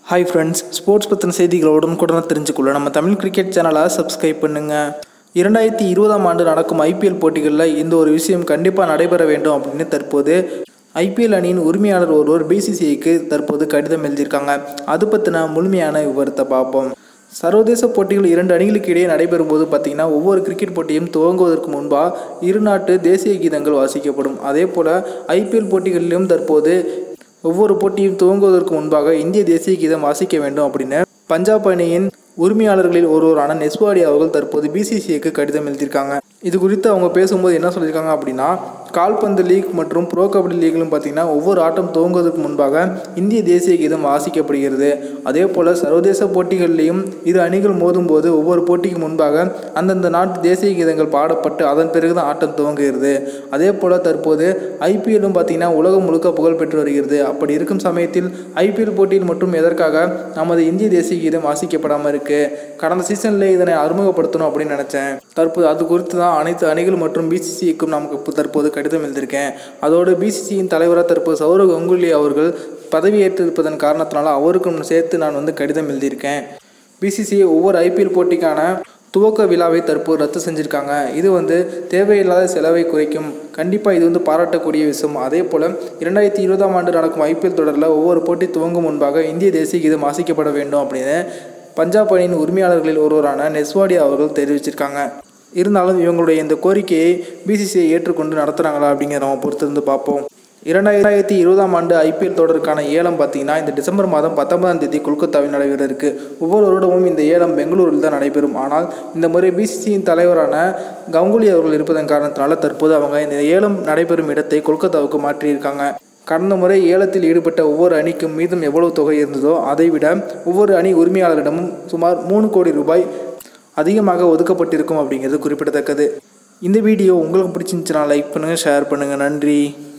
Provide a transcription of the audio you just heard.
hi friends sports பற்றின செய்திகளை உடனுக்குடனே தெரிஞ்சுக்கொள்ள நம்ம தமிழ் கிரிக்கெட் சேனலை சப்ஸ்கிரைப் பண்ணுங்கள் இரண்டாயிரத்தி இருபதாம் ஆண்டு நடக்கும் ஐபிஎல் போட்டிகளில் இந்த ஒரு விஷயம் கண்டிப்பாக நடைபெற வேண்டும் அப்படின்னு தற்போது ஐபிஎல் அணியின் உரிமையாளர் ஒருவர் பிசிசிஐக்கு தற்போது கடிதம் எழுதியிருக்காங்க அது பற்றின முழுமையான விவரத்தை பார்ப்போம் சர்வதேச போட்டிகள் இரண்டு அணிகளுக்கு இடையே நடைபெறும் போது பார்த்தீங்கன்னா ஒவ்வொரு கிரிக்கெட் போட்டியும் துவங்குவதற்கு முன்பாக இரு நாட்டு தேசிய கீதங்கள் வாசிக்கப்படும் அதே போல் ஐபிஎல் போட்டிகளிலும் தற்போது ஒவ்வொரு போட்டியும் துவங்குவதற்கு முன்பாக இந்திய தேசிய கீதம் வாசிக்க வேண்டும் அப்படின்னு பஞ்சாப் அணியின் உரிமையாளர்களில் ஒருவரான நெஸ்வாடி அவர்கள் தற்போது பிசிசிஐக்கு கடிதம் எழுதியிருக்காங்க இது குறித்து அவங்க பேசும்போது என்ன சொல்லியிருக்காங்க அப்படின்னா கால்பந்து லீக் மற்றும் ப்ரோ கபடி லீக்லும் பார்த்தீங்கன்னா ஒவ்வொரு ஆட்டம் துவங்குவதற்கு முன்பாக இந்திய தேசிய கீதம் வாசிக்கப்படுகிறது அதே போல் சர்வதேச போட்டிகளிலையும் இரு அணிகள் மோதும்போது ஒவ்வொரு போட்டிக்கு முன்பாக அந்தந்த நாட்டு தேசிய கீதங்கள் பாடப்பட்டு அதன் பிறகு தான் ஆட்டம் துவங்குகிறது அதே போல் தற்போது ஐபிஎல்லும் பார்த்தீங்கன்னா உலகம் முழுக்க புகழ் பெற்று வருகிறது அப்படி இருக்கும் சமயத்தில் ஐபிஎல் போட்டியில் மட்டும் எதற்காக நமது இந்திய தேசிய கீதம் வாசிக்கப்படாமல் இருக்கு கடந்த சீசன்ல இதனை அறிமுகப்படுத்தணும் அப்படின்னு நினைச்சேன் தற்போது அது குறித்து தான் அனைத்து அணிகள் மற்றும் பிசிசிக்கும் நமக்கு இப்போ தற்போது கடிதம் எழுதியிருக்கேன் அதோடு பிசிசியின் தலைவராக தற்போது சௌரவ் கங்குலி அவர்கள் பதவியேற்றிருப்பதன் காரணத்தினால அவருக்கும் சேர்த்து நான் வந்து கடிதம் எழுதியிருக்கேன் பிசிசிஐ ஒவ்வொரு ஐபிஎல் போட்டிக்கான துவக்க விழாவை தற்போது ரத்து செஞ்சுருக்காங்க இது வந்து தேவையில்லாத செலவை குறைக்கும் கண்டிப்பாக இது வந்து பாராட்டக்கூடிய விஷயம் அதே போல் இரண்டாயிரத்தி இருபதாம் ஆண்டு நடக்கும் ஐபிஎல் தொடரில் ஒவ்வொரு போட்டி துவங்கும் முன்பாக இந்திய தேசிய கீதம் வாசிக்கப்பட வேண்டும் அப்படின்னு பஞ்சாப் அணியின் உரிமையாளர்களில் ஒருவரான நெஸ்வாடி அவர்கள் தெரிவிச்சிருக்காங்க இருந்தாலும் இவங்களுடைய இந்த கோரிக்கையை பிசிசிஐ ஏற்றுக்கொண்டு நடத்துகிறாங்களா அப்படிங்கிறத நம்ம பொறுத்திருந்து பார்ப்போம் இரண்டாயிரத்தி இருபதாம் ஆண்டு ஐபிஎல் தொடருக்கான ஏலம் பார்த்தீங்கன்னா இந்த டிசம்பர் மாதம் பத்தொன்பதாம் தேதி கொல்கத்தாவில் நடைபெற இருக்கு ஒவ்வொரு வருடமும் இந்த ஏலம் பெங்களூரில் தான் நடைபெறும் ஆனால் இந்த முறை பிசிசியின் தலைவரான கங்குலி அவர்கள் இருப்பதன் காரணத்தினால தற்போது அவங்க இந்த ஏலம் நடைபெறும் இடத்தை கொல்கத்தாவுக்கு மாற்றியிருக்காங்க கடந்த முறை ஏலத்தில் ஈடுபட்ட ஒவ்வொரு அணிக்கும் மீதம் எவ்வளவு தொகை இருந்ததோ அதை விட ஒவ்வொரு அணி உரிமையாளரிடமும் சுமார் மூணு கோடி ரூபாய் அதிகமாக ஒதுக்கப்பட்டிருக்கும் அப்படிங்கிறது குறிப்பிடத்தக்கது இந்த வீடியோ உங்களுக்கு பிடிச்சிருந்துச்சுன்னா லைக் பண்ணுங்கள் ஷேர் பண்ணுங்கள் நன்றி